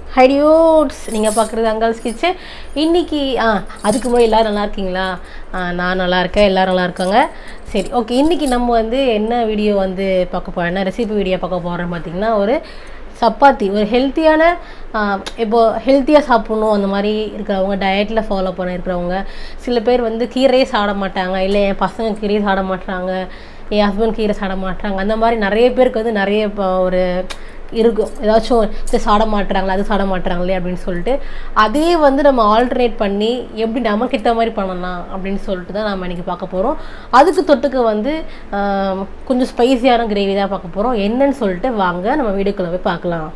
ஹைடியோட்ஸ் நீங்கள் பார்க்குறது அங்கால்ஸ் கிச்சன் இன்னைக்கு ஆ அதுக்கு முன்னாடி எல்லோரும் நல்லா இருக்கீங்களா ஆ, நான் நல்லா இருக்கேன் எல்லோரும் நல்லா இருக்காங்க சரி ஓகே இன்றைக்கி நம்ம வந்து என்ன வீடியோ வந்து பார்க்க போகிறோம் என்ன ரெசிபி வீடியோ பார்க்க போகிறோம் பார்த்தீங்கன்னா ஒரு சப்பாத்தி ஒரு ஹெல்த்தியான இப்போ ஹெல்த்தியாக சாப்பிட்ணும் அந்த மாதிரி இருக்கிறவங்க டயட்டில் ஃபாலோ பண்ண இருக்கிறவங்க சில பேர் வந்து கீரையே சாப்பிட மாட்டாங்க இல்லை என் பசங்க கீரையே சாப்பிட மாட்டாங்க என் ஹஸ்பண்ட் கீரை சாப்பிட மாட்டாங்க அந்த மாதிரி நிறைய பேருக்கு வந்து நிறைய இப்போ ஒரு இருக்கும் ஏதாச்சும் இது சாப்பிட மாட்டுறாங்களா அது சாப்பிட மாட்டுறாங்களே அப்படின்னு சொல்லிட்டு அதே வந்து நம்ம ஆல்டர்னேட் பண்ணி எப்படி நமக்கு ஏற்ற மாதிரி பண்ணலாம் அப்படின்னு சொல்லிட்டு தான் நம்ம இன்றைக்கி பார்க்க போகிறோம் அதுக்கு தொட்டுக்க வந்து ஆம், கொஞ்சம் ஸ்பைசியான கிரேவி தான் பார்க்க போகிறோம் என்னன்னு சொல்லிட்டு வாங்க நம்ம வீடியோக்குள்ளே போய் பார்க்கலாம்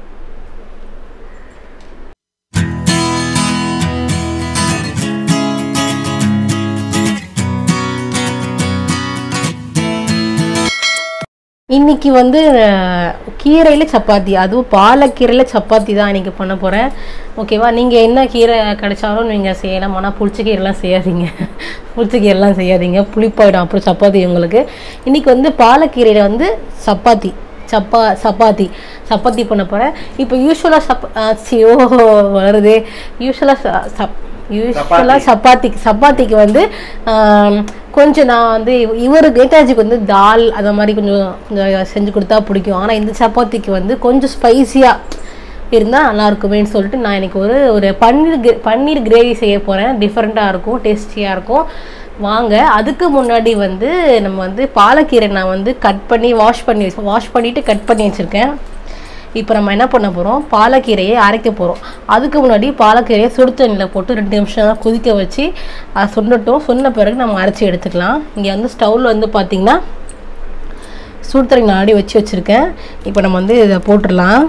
இன்னைக்கு வந்து அஹ், கீரையில சப்பாத்தி அதுவும் பாலக்கீரையில் சப்பாத்தி தான் இன்னைக்கு பண்ண போகிறேன் ஓகேவா நீங்கள் என்ன கீரை கிடைச்சாலும் நீங்கள் செய்யலாம் ஆனால் புளிச்ச கீரைலாம் செய்யாதீங்க புளிச்ச கீரைலாம் செய்யாதீங்க புளிப்பாயிடும் அப்புறம் சப்பாத்தி உங்களுக்கு இன்னைக்கு வந்து பாலக்கீரையில் வந்து சப்பாத்தி சப்பா சப்பாத்தி சப்பாத்தி பண்ண போகிறேன் இப்போ யூஸ்வலாக சப் சியோ வருது யூஸ்வலாக சப் யூஸ்வலாக சப்பாத்திக்கு சப்பாத்திக்கு வந்து ஆம், கொஞ்சம் நான் வந்து இவ- இவருக்கு நேதாஜிக்கு வந்து தால் அந்த மாதிரி கொஞ்சம் கொஞ்சம் செஞ்சு கொடுத்தா பிடிக்கும் ஆனால் இந்த சப்பாத்திக்கு வந்து கொஞ்சம் ஸ்பைசியாக இருந்தால் நல்லா இருக்குமேன்னு சொல்லிட்டு நான் இன்னைக்கு ஒரு ஒரு பன்னீர் கிரே பன்னீர் கிரேவி செய்ய போகிறேன் டிஃப்ரெண்ட்டாக இருக்கும் டேஸ்டியாக இருக்கும் வாங்க அதுக்கு முன்னாடி வந்து நம்ம வந்து பாலக்கீரை நான் வந்து கட் பண்ணி வாஷ் பண்ணி வாஷ் பண்ணிவிட்டு கட் பண்ணி வச்சுருக்கேன் இப்போ நம்ம என்ன பண்ண போகிறோம் பாலக்கீரையை அரைக்க போகிறோம் அதுக்கு முன்னாடி பாலக்கீரையை சுடு தண்ணியில் போட்டு ரெண்டு நிமிஷம் தான் கொதிக்க வச்சு அதை சொன்னட்டும் சொன்ன பிறகு நம்ம அரைச்சி எடுத்துக்கலாம் இங்கே வந்து ஸ்டவ்வில் வந்து பார்த்திங்கன்னா சுடு தண்ணி நான் ஆடி வச்சு வச்சுருக்கேன் இப்போ நம்ம வந்து இதை போட்டுடலாம்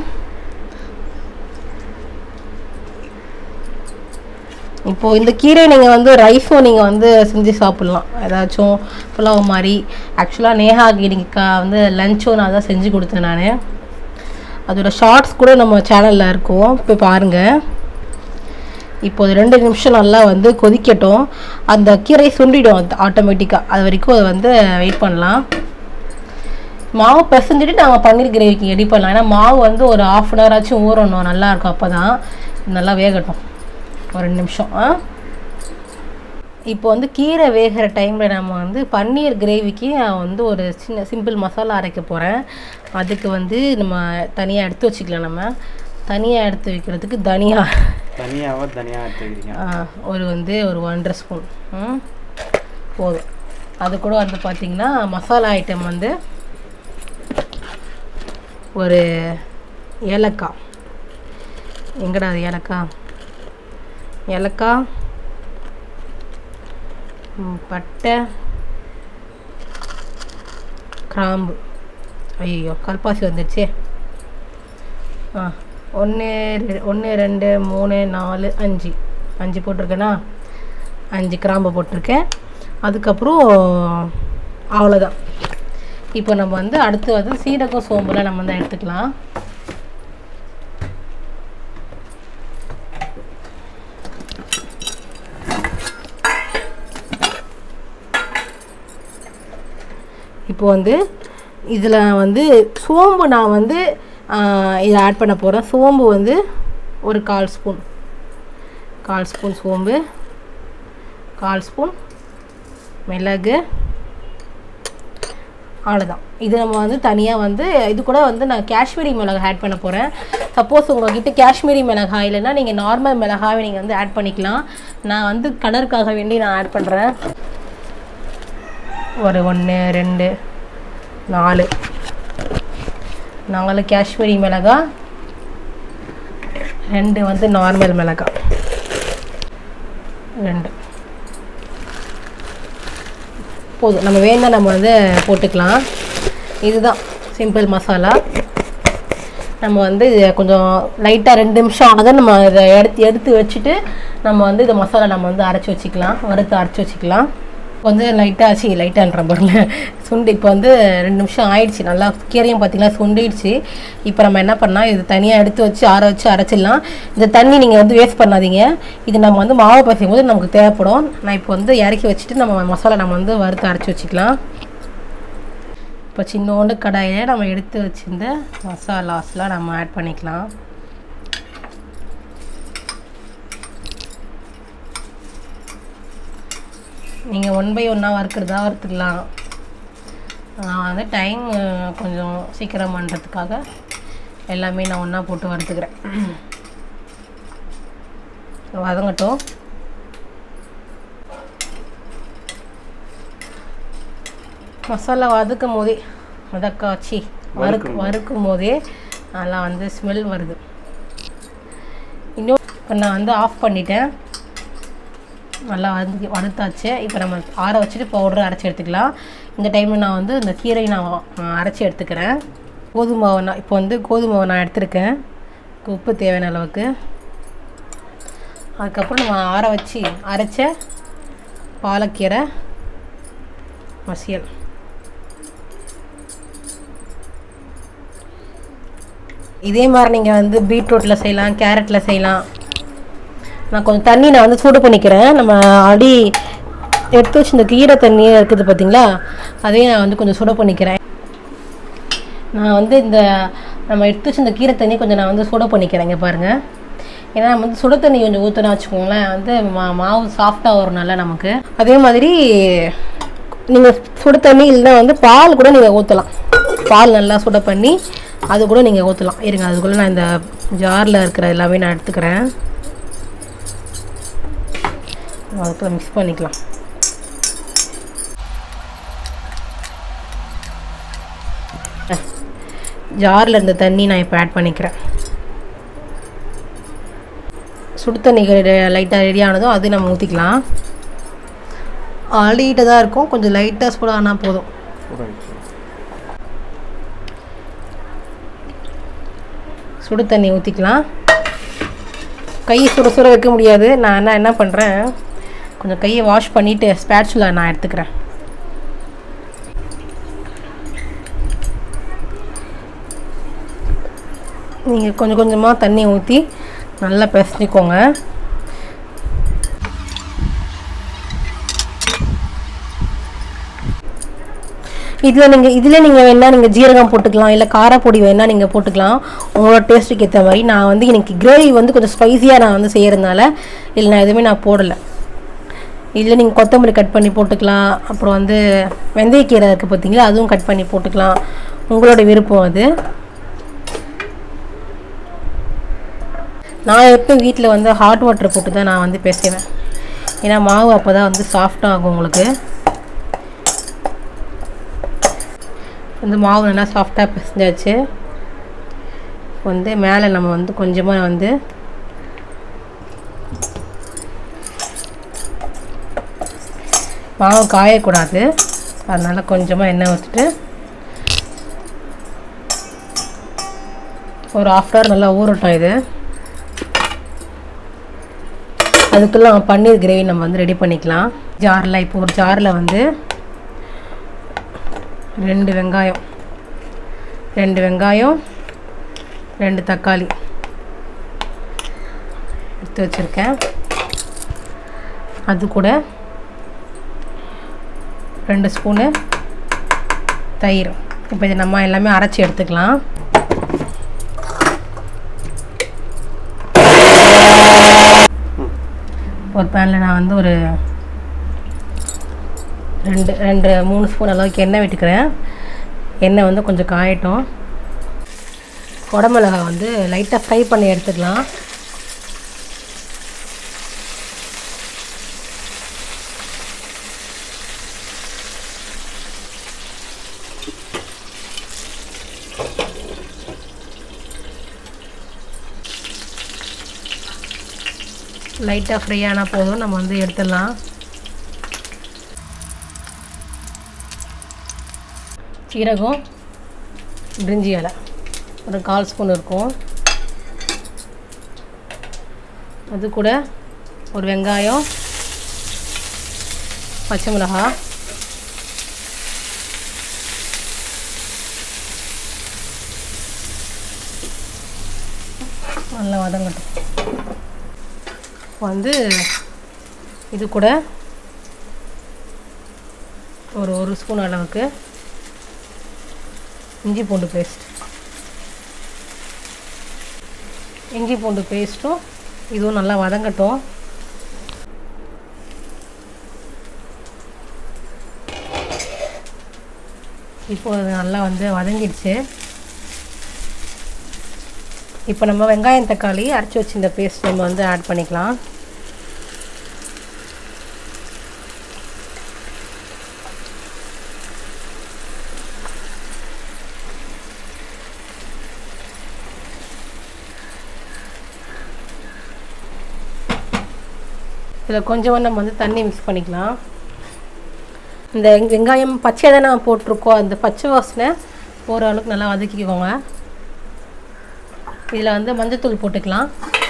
இப்போது இந்த கீரை நீங்கள் வந்து ரைஸும் நீங்கள் வந்து செஞ்சு சாப்பிட்லாம் ஏதாச்சும் புலாவ் மாதிரி ஆக்சுவலாக நேஹாக்கு இன்னைக்கு கா வந்து லஞ்சும் நான் தான் செஞ்சு கொடுத்தேன் நான் அதோட ஷார்ட்ஸ் கூட நம்ம சேனலில் இருக்கும் போய் பாருங்கள் இப்போ ஒரு ரெண்டு நிமிஷம் நல்லா வந்து கொதிக்கட்டும் அந்த கீரை சுண்டிடும் அது ஆட்டோமேட்டிக்காக அது வரைக்கும் அதை வந்து வெயிட் பண்ணலாம் மாவு பிசைஞ்சிட்டு நாங்கள் பன்னீர் கிரேவிக்கு ரெடி பண்ணலாம் ஏன்னா மாவு வந்து ஒரு ஆஃப் அன் ஹவர் ஆச்சும் ஊறணும் நல்லா இருக்கும் அப்போ தான் நல்லா வேகட்டும் ஒரு ரெண்டு நிமிஷம் ஆ இப்போ வந்து கீரை வேகிற டைமில் நம்ம வந்து பன்னீர் கிரேவிக்கு நான் வந்து ஒரு சின்ன சிம்பிள் மசாலா அரைக்க போகிறேன் அதுக்கு வந்து நம்ம தனியாக எடுத்து வச்சுக்கலாம் நம்ம தனியாக எடுத்து வைக்கிறதுக்கு தனியா தனியாவா தனியா எடுத்துக்கிறீங்க ஆ, ஒரு வந்து ஒரு ஒன்றரை ஸ்பூன் ம் போதும் அது கூட வந்து பார்த்திங்கன்னா மசாலா ஐட்டம் வந்து ஒரு ஏலக்காய் எங்கடா அது ஏலக்காய் ஏலக்காய் ம், பட்டை கிராம்பு ஐயோ கல்பாசி வந்துடுச்சே ஆ ஒன்று ஒன்று ரெண்டு மூணு நாலு அஞ்சு அஞ்சு போட்டிருக்கேனா அஞ்சு கிராம்பு போட்டிருக்கேன் அதுக்கப்புறம் அவ்வளோதான் இப்போ நம்ம வந்து அடுத்து வந்து சீரகம் சோம்புலாம் நம்ம வந்து எடுத்துக்கலாம் இப்போ வந்து இதில் வந்து சோம்பு நான் வந்து இதை ஆட் பண்ண போகிறேன் சோம்பு வந்து ஒரு கால் ஸ்பூன் கால் ஸ்பூன் சோம்பு கால் ஸ்பூன் மிளகு அவ்வளோதான் இது நம்ம வந்து தனியாக வந்து இது கூட வந்து நான் காஷ்மீரி மிளகாய் ஆட் பண்ண போகிறேன் சப்போஸ் உங்ககிட்ட காஷ்மீரி மிளகாய் இல்லைன்னா நீங்கள் நார்மல் மிளகாவை நீங்கள் வந்து ஆட் பண்ணிக்கலாம் நான் வந்து கலருக்காக வேண்டி நான் ஆட் பண்ணுறேன் ஒரு ஒன்று ரெண்டு நாலு நாலு காஷ்மீரி மிளகாய் ரெண்டு வந்து நார்மல் மிளகாய் ரெண்டு போதும் நம்ம வேணா நம்ம வந்து போட்டுக்கலாம் இதுதான் சிம்பிள் மசாலா நம்ம வந்து இதை கொஞ்சம் லைட்டாக ரெண்டு நிமிஷம் ஆனதை நம்ம இதை எடுத்து எடுத்து வச்சுட்டு நம்ம வந்து இந்த மசாலா நம்ம வந்து அரைச்சி வச்சுக்கலாம் வறுத்து அரைச்சி வச்சுக்கலாம் இப்போ வந்து லைட்டாக ஆச்சு லைட்டான்ற பாருங்க சுண்டு இப்போ வந்து ரெண்டு நிமிஷம் ஆயிடுச்சு நல்லா கீரையும் பார்த்தீங்கன்னா சுண்டிடுச்சு இப்போ நம்ம என்ன பண்ணலாம் இது தனியாக எடுத்து வச்சு ஆற வச்சு அரைச்சிடலாம் இந்த தண்ணி நீங்கள் வந்து வேஸ்ட் பண்ணாதீங்க இது நம்ம வந்து மாவு பசையும் போது நமக்கு தேவைப்படும் நான் இப்போ வந்து இறக்கி வச்சுட்டு நம்ம மசாலா நம்ம வந்து வறுத்து அரைச்சி வச்சுக்கலாம் இப்போ சின்னோண்டு கடாயில் நம்ம எடுத்து வச்சிருந்த மசாலாஸ்லாம் நம்ம ஆட் பண்ணிக்கலாம் நீங்கள் ஒன் பை ஒன்னாக வறுக்கிறதா வறுத்துக்கலாம் நான் வந்து டைம் கொஞ்சம் சீக்கிரம் பண்ணுறதுக்காக எல்லாமே நான் ஒன்றா போட்டு வறுத்துக்கிறேன் வதங்கட்டும் மசாலா வதக்கும் போதே வதக்காச்சி வறுக்கு வறுக்கும் போதே நல்லா வந்து ஸ்மெல் வருது இன்னும் இப்போ நான் வந்து ஆஃப் பண்ணிட்டேன் நல்லா வந்து வறுத்தாச்சு இப்போ நம்ம ஆற வச்சுட்டு பவுடர் அரைச்சி எடுத்துக்கலாம் இந்த டைமில் நான் வந்து இந்த கீரை நான் அஹ், அரைச்சி எடுத்துக்கிறேன் கோதுமை மாவு நான் இப்போ வந்து கோதுமை மாவு நான் எடுத்திருக்கேன் உப்பு தேவையான அளவுக்கு அதுக்கப்புறம் நம்ம ஆற வச்சு அரைச்ச பாலக்கீரை மசியல் இதே மாதிரி நீங்கள் வந்து பீட்ரூட்டில் செய்யலாம் கேரட்டில் செய்யலாம் நான் கொஞ்சம் தண்ணி நான் வந்து சூடு பண்ணிக்கிறேன் நம்ம அடி எடுத்து வச்சு இந்த கீரை தண்ணி இருக்குது பார்த்தீங்களா அதையும் நான் வந்து கொஞ்சம் சுட பண்ணிக்கிறேன் நான் வந்து இந்த நம்ம எடுத்து வச்சு இந்த கீரை தண்ணி கொஞ்சம் நான் வந்து சுட பண்ணிக்கிறேன் இங்கே பாருங்கள் ஏன்னா நம்ம வந்து சுட தண்ணி கொஞ்சம் ஊற்றினா வச்சுக்கோங்களேன் வந்து மா மாவு சாஃப்டாக வரும் நல்லா நமக்கு அதே மாதிரி நீங்கள் சுட தண்ணி இல்லைன்னா வந்து பால் கூட நீங்கள் ஊற்றலாம் பால் நல்லா சுட பண்ணி அது கூட நீங்கள் ஊற்றலாம் இருங்க அதுக்குள்ளே நான் இந்த ஜாரில் இருக்கிற எல்லாமே நான் எடுத்துக்கிறேன் அதுக்குள்ள மிக்ஸ் பண்ணிக்கலாம் ஜாரில் இருந்த தண்ணி நான் இப்போ ஆட் பண்ணிக்கிறேன் சுடு தண்ணி லைட்டாக ரெடி ஆனதும் அது நம்ம ஊற்றிக்கலாம் ஆல்ரெடி தான் இருக்கும் கொஞ்சம் லைட்டாக சூட ஆனால் போதும் சுடு தண்ணி ஊற்றிக்கலாம் கை சுட சுட வைக்க முடியாது நான் என்ன என்ன பண்ணுறேன் கொஞ்சம் கையை வாஷ் பண்ணிவிட்டு ஸ்பேட்சுலா நான் எடுத்துக்கிறேன் நீங்கள் கொஞ்சம் கொஞ்சமாக தண்ணி ஊற்றி நல்லா பிசைஞ்சிக்கோங்க இதில் நீங்கள் இதில் நீங்கள் வேணால் நீங்கள் ஜீரகம் போட்டுக்கலாம் இல்லை காரப்பொடி வேணால் நீங்கள் போட்டுக்கலாம் உங்களோட டேஸ்ட்டுக்கு ஏற்ற மாதிரி நான் வந்து எனக்கு கிரேவி வந்து கொஞ்சம் ஸ்பைஸியாக நான் வந்து செய்கிறதுனால இதில் நான் எதுவுமே நான் போடலை இதில் நீங்கள் கொத்தமல்லி கட் பண்ணி போட்டுக்கலாம் அப்புறம் வந்து வெந்தயக்கீரை இருக்குது பார்த்தீங்களா அதுவும் கட் பண்ணி போட்டுக்கலாம் உங்களோட விருப்பம் அது நான் எப்போ வீட்டில் வந்து ஹாட் வாட்டர் போட்டு தான் நான் வந்து பேசுவேன் ஏன்னா மாவு அப்போ தான் வந்து சாஃப்டாக ஆகும் உங்களுக்கு வந்து மாவு நல்லா சாஃப்டாக பிசைஞ்சாச்சு வந்து மேலே நம்ம வந்து கொஞ்சமாக வந்து மாவு காயக்கூடாது அதனால் கொஞ்சமாக எண்ணெய் ஊற்றிட்டு ஒரு ஆஃப் ஹவர் நல்லா ஊறட்டும் இது அதுக்குள்ள நம்ம பன்னீர் கிரேவி நம்ம வந்து ரெடி பண்ணிக்கலாம் ஜாரில் இப்போ ஒரு ஜாரில் வந்து ரெண்டு வெங்காயம் ரெண்டு வெங்காயம் ரெண்டு தக்காளி எடுத்து வச்சுருக்கேன் அது கூட ரெண்டு ஸ்பூனு தயிர் இப்போ இது நம்ம எல்லாமே அரைச்சி எடுத்துக்கலாம் ஒரு பேனில் நான் வந்து ஒரு ரெண்டு ரெண்டு மூணு ஸ்பூன் அளவுக்கு எண்ணெய் விட்டுக்கிறேன் எண்ணெய் வந்து கொஞ்சம் காயட்டும் குடமிளகா வந்து லைட்டாக ஃப்ரை பண்ணி எடுத்துக்கலாம் லைட்டாக ஃப்ரை ஆனால் போதும் நம்ம வந்து எடுத்துடலாம் சீரகம் பிரிஞ்சி இலை ஒரு கால் ஸ்பூன் இருக்கும் அது கூட ஒரு வெங்காயம் பச்சை மிளகாய் நல்லா வதங்கட்டும் வந்து இது கூட ஒரு ஒரு ஸ்பூன் அளவுக்கு இஞ்சி பூண்டு பேஸ்ட் இஞ்சி பூண்டு பேஸ்ட்டும் இதுவும் நல்லா வதங்கட்டும் இப்போ அது நல்லா வந்து வதங்கிடுச்சு இப்போ நம்ம வெங்காயம் தக்காளி அரைச்சி வச்சிருந்த பேஸ்ட் நம்ம வந்து ஆட் பண்ணிக்கலாம் இதில் கொஞ்சமாக நம்ம வந்து தண்ணி மிக்ஸ் பண்ணிக்கலாம் இந்த வெங்க- வெங்காயம் பச்சையாக தானே நம்ம போட்டிருக்கோம் அந்த பச்சை வாசனை போகிற அளவுக்கு நல்லா வதக்கிக்கோங்க இதில் வந்து மஞ்சத்தூள் போட்டுக்கலாம்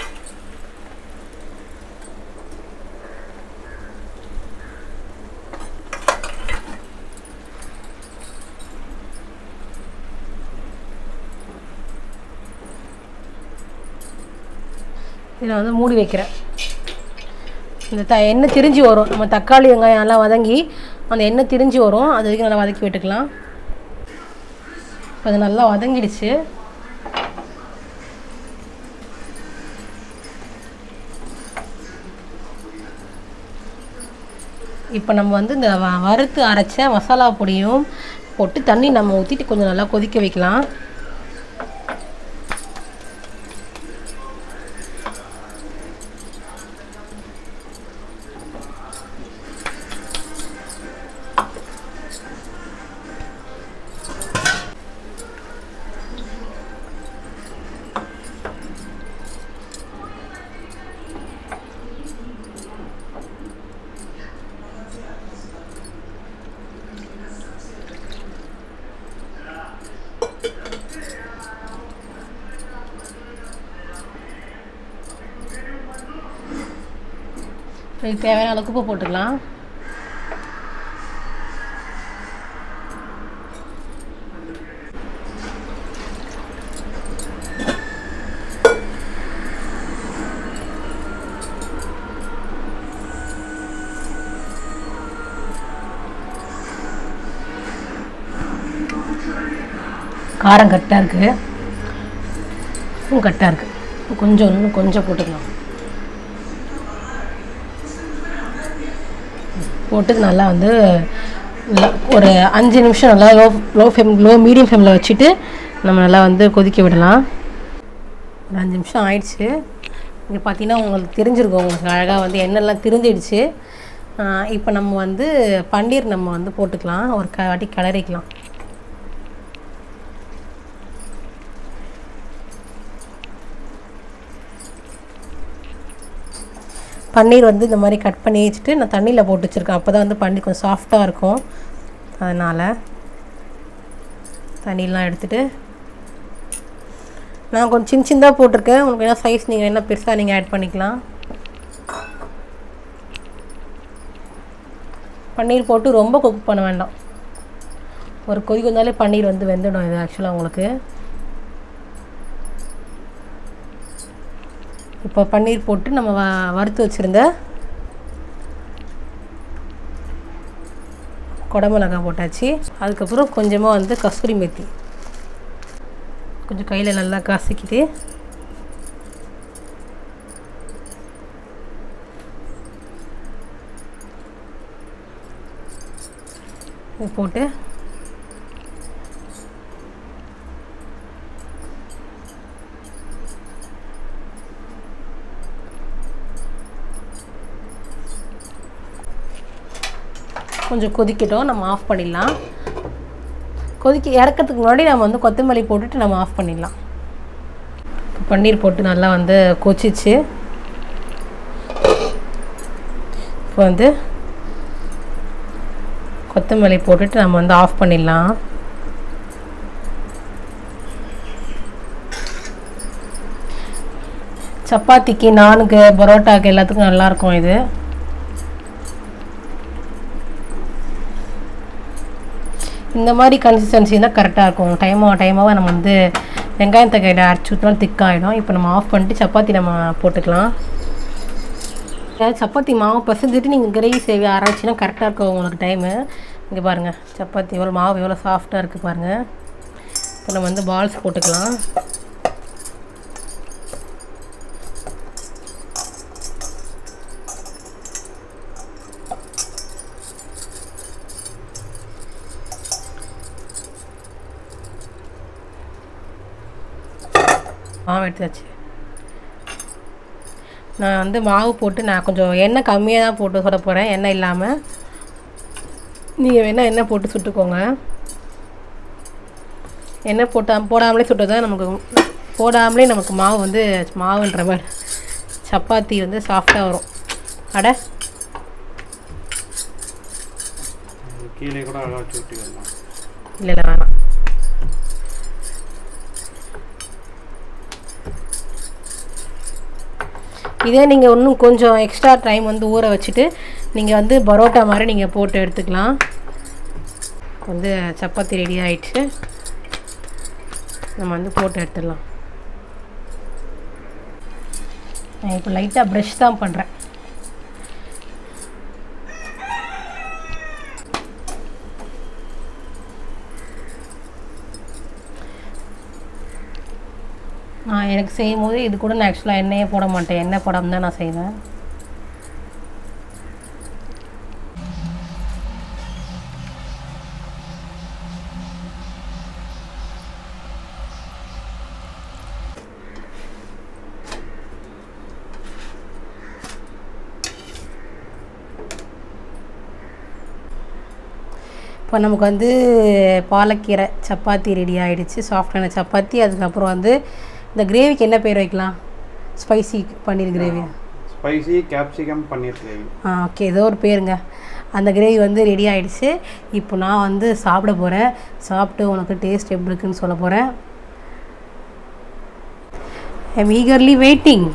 இதில் வந்து மூடி வைக்கிறேன் இந்த த எண்ணெய் திரிஞ்சு வரும் நம்ம தக்காளி வெங்காயம் நல்லா வதங்கி அந்த எண்ணெய் திரிஞ்சு வரும் அது வரைக்கும் நல்லா வதக்கி விட்டுக்கலாம் இப்போ அது நல்லா வதங்கிடுச்சு இப்போ நம்ம வந்து இந்த வ- வறுத்து அரைச்ச மசாலா பொடியும் போட்டு தண்ணி நம்ம ஊற்றிட்டு கொஞ்சம் நல்லா கொதிக்க வைக்கலாம் இதுக்கு தேவையான அளவுக்கு உப்பு போட்டுக்கலாம் காரம் கட்டாக இருக்குது உப்பும் கட்டாக இருக்குது கொஞ்சம் இன்னும் கொஞ்சம் போட்டுக்கலாம் போட்டு நல்லா வந்து நல்லா ஒரு அஞ்சு நிமிஷம் நல்லா low low flame low medium ஃப்ளேமில் வச்சுட்டு நம்ம நல்லா வந்து கொதிக்க விடலாம் ஒரு அஞ்சு நிமிஷம் ஆயிடுச்சு இங்கே பார்த்தீங்கன்னா உங்களுக்கு தெரிஞ்சிருக்கும் உங்களுக்கு அழகாக வந்து எண்ணெய்லாம் திரிஞ்சிடுச்சு இப்போ நம்ம வந்து பன்னீர் நம்ம வந்து போட்டுக்கலாம் ஒரு க வாட்டி கிளறிக்கலாம் பன்னீர் வந்து இந்த மாதிரி கட் பண்ணி வச்சுட்டு நான் தண்ணியில் போட்டு வச்சுருக்கேன் அப்போ தான் வந்து பன்னீர் கொஞ்சம் சாஃப்டாக இருக்கும் அதனால் தண்ணியெலாம் எடுத்துட்டு நான் கொஞ்சம் சின்ன சின்னதாக போட்டிருக்கேன் உங்களுக்கு என்ன சைஸ் நீங்கள் என்ன பெருசாக நீங்கள் ஆட் பண்ணிக்கலாம் பன்னீர் போட்டு ரொம்ப குக் பண்ண வேண்டாம் ஒரு கொதி வந்தாலே பன்னீர் வந்து வெந்துடும் இது ஆக்சுவலாக உங்களுக்கு இப்போ பன்னீர் போட்டு நம்ம வ வறுத்து வச்சுருந்த குடமிளகா போட்டாச்சு அதுக்கப்புறம் கொஞ்சமாக வந்து கஸ்தூரி மெத்தி கொஞ்சம் கையில் நல்லா கசக்கிட்டு இது போட்டு கொஞ்சம் கொதிக்கட்டும் நம்ம ஆஃப் பண்ணிடலாம் கொதிக்க இறக்கிறதுக்கு முன்னாடி நம்ம வந்து கொத்தமல்லி போட்டுட்டு நம்ம ஆஃப் பண்ணிடலாம் பன்னீர் போட்டு நல்லா வந்து கொச்சிச்சு இப்போ வந்து கொத்தமல்லி போட்டுட்டு நம்ம வந்து ஆஃப் பண்ணிடலாம் சப்பாத்திக்கு நானுக்கு பரோட்டாக்கு எல்லாத்துக்கும் நல்லாயிருக்கும் இது இந்த மாதிரி கன்சிஸ்டன்சி தான் கரெக்டாக இருக்கும் டைமாக டைமாக நம்ம வந்து வெங்காயம் தக்காளி அரைச்சி ஊற்றினா திக்காகிடும் இப்போ நம்ம ஆஃப் பண்ணிட்டு சப்பாத்தி நம்ம போட்டுக்கலாம் ஏதாவது சப்பாத்தி மாவு பசஞ்சிட்டு நீங்கள் கிரேவி சேவை அரைச்சினா கரெக்டாக இருக்கும் உங்களுக்கு டைமு இங்கே பாருங்கள் சப்பாத்தி எவ்வளோ மாவு எவ்வளோ சாஃப்டாக இருக்குது பாருங்கள் இப்போ நம்ம வந்து பால்ஸ் போட்டுக்கலாம் மாவு எடுத்தாச்சு நான் வந்து மாவு போட்டு நான் கொஞ்சம் எண்ணெய் கம்மியாக தான் போட்டு சுட போகிறேன் எண்ணெய் இல்லாமல் நீங்கள் வேணால் எண்ணெய் போட்டு சுட்டுக்கோங்க எண்ணெய் போட்டா போடாமலே சுட்டு தான் நமக்கு போடாமலே நமக்கு மாவு வந்து மாவுன்ற மாதிரி சப்பாத்தி வந்து சாஃப்டாக வரும் அட இது கீழே கூட அழகாக வச்சு விட்டுக்கலாம் இல்லை இல்லை வேணாம் இதே நீங்கள் இன்னும் கொஞ்சம் எக்ஸ்ட்ரா டைம் வந்து ஊற வச்சுட்டு நீங்கள் வந்து பரோட்டா மாதிரி நீங்கள் போட்டு எடுத்துக்கலாம் வந்து சப்பாத்தி ரெடி ஆயிடுச்சு நம்ம வந்து போட்டு எடுத்துடலாம் நான் இப்போ லைட்டாக ப்ரஷ் தான் பண்ணுறேன் நான் எனக்கு செய்யும் போது இது கூட நான் ஆக்சுவலாக எண்ணெயே போட மாட்டேன் எண்ணெய் போடாமல் தான் நான் செய்வேன் இப்போ நமக்கு வந்து பாலக்கீரை சப்பாத்தி ரெடி ஆகிடுச்சு சாஃப்டான சப்பாத்தி அதுக்கப்புறம் வந்து இந்த கிரேவிக்கு என்ன பேர் வைக்கலாம் spicy paneer gravy spicy capsicum paneer gravy ஆ ஓகே ஏதோ ஒரு பேருங்க அந்த கிரேவி வந்து ரெடி ஆகிடுச்சு இப்போ நான் வந்து சாப்பிட போகிறேன் சாப்பிட்டு உனக்கு டேஸ்ட் எப்படி இருக்குன்னு சொல்ல போகிறேன் ஐம் ஈகர்லி வெயிட்டிங்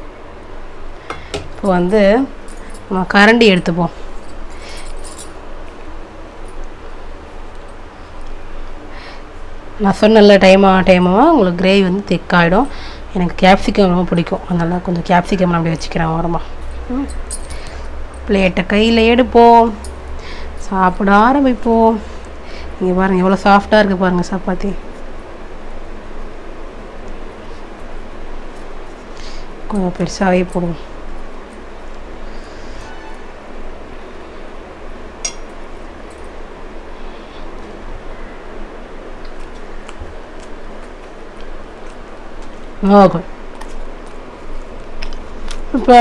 இப்போ வந்து நம்ம கரண்டி எடுத்துப்போம் நான் சொன்னல டைம் ஆக டைமாக உங்களுக்கு கிரேவி வந்து திக்காயிடும் எனக்கு கேப்சிகம் ரொம்ப பிடிக்கும் அதனால் கொஞ்சம் கேப்சிகம் நான் அப்படி வச்சுக்கிறேன் ஓரமாக பிளேட்டை கையில் எடுப்போம் சாப்பிட ஆரம்பிப்போம் இங்கே பாருங்கள் எவ்வளோ சாஃப்டாக இருக்குது பாருங்கள் சப்பாத்தி கொஞ்சம் பெருசாகவே போடுவோம் ஓகே இப்போ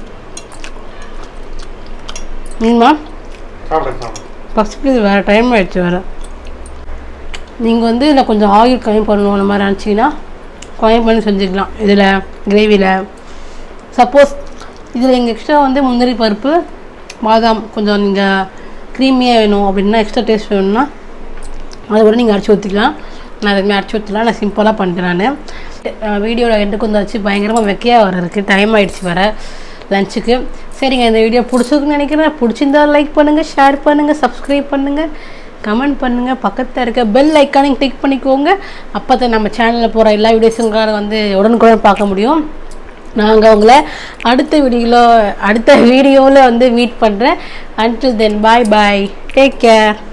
நீமா சாப்பிடுங்க சாப்பிடுங்க ஃபஸ்ட்டுக்கு இது வேறு டைம் ஆயிடுச்சு வேறு நீங்கள் வந்து இதில் கொஞ்சம் ஆயில் கம்மி பண்ணணும் அந்த மாதிரி நினச்சிங்கன்னா கம்மி பண்ணி செஞ்சுக்கலாம் இதில் கிரேவியில் சப்போஸ் இதில் எங்கள் எக்ஸ்ட்ரா வந்து முந்திரி பருப்பு பாதாம் கொஞ்சம் நீங்கள் க்ரீமியாக வேணும் அப்படின்னா எக்ஸ்ட்ரா டேஸ்ட் வேணும்னா அதை கூட நீங்கள் அரைச்சி ஊற்றிக்கலாம் நான் எதுவுமே அரைச்சி ஊற்றலாம் நான் சிம்பிளாக பண்ணிட்டேன் நான் வீடியோவில் எண்டுக்கு வந்து வச்சு பயங்கரமாக வெக்கையாக வர இருக்குது டைம் ஆயிடுச்சு வர லஞ்சுக்கு சரிங்க இந்த வீடியோ பிடிச்சிருக்குன்னு நினைக்கிறேன் பிடிச்சிருந்தா லைக் பண்ணுங்கள் ஷேர் பண்ணுங்கள் சப்ஸ்கிரைப் பண்ணுங்கள் கமெண்ட் பண்ணுங்கள் பக்கத்தில் இருக்க பெல் ஐக்கானையும் கிளிக் பண்ணிக்கோங்க அப்போ தான் நம்ம சேனலில் போகிற எல்லா வீடியோஸும் உங்களால் வந்து உடனுக்குடன் பார்க்க முடியும் நாங்கள் உங்களை அடுத்த வீடியோவில் அடுத்த வீடியோவில் வந்து மீட் பண்ணுறேன் until then bye bye take care